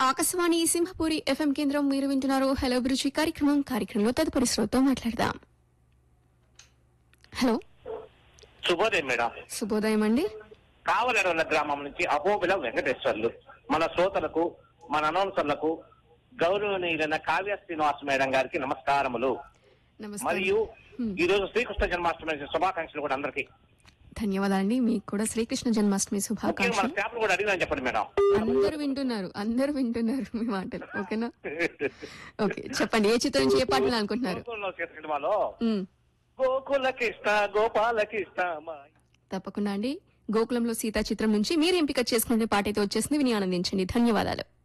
Akashvani Simhapuri FM కేంద్రం మీరు వింటున్నారు హలో అభిరుచి కార్యక్రమం కార్యక్రమంలో తదుపరి శ్రోతతో మాట్లాడదాం హలో శుభోదయం మేడం శుభోదయం అండి కావలడవల గ్రామం నుంచి అహోబిల వెంకటేశ్వర్లు మన శ్రోతలకు మన అనౌన్సర్లకు గౌరవనీయులైన కావ్య శ్రీనివాస మేడం గారికి నమస్కారములు నమస్కారం మరియు హ్మ్. ఈ రోజు శ్రీకృష్ణ జన్మాష్టమి శుభాకాంక్షలు కూడా అందరికి ధన్యవాదాలండి మీకు కూడా శ్రీకృష్ణ జన్మాష్టమి ముఖ్యంగా మన శుభాకాంక్షలు స్టాఫ్ కూడా అడిగినా చెప్పండి మేడం అందరూ వింటున్నారు అందరూ వింటున్నారు మీ మాటలు ఓకేనా ఓకే చెప్పండి ఏ చిత్రం నుంచి ఏ పాటలు అనుకుంటున్నారు గోకులంలో చేసిన సినిమాలో ఉమ్, గోకులకిష్ట గోపాలకిష్ట తప్పకుండా అండి గోకులంలో సీతా చిత్రం నుంచి మీరు ఎంపిక చేసుకునే పాట అయితే వచ్చేసింది విని ఆనందించండి ధన్యవాదాలు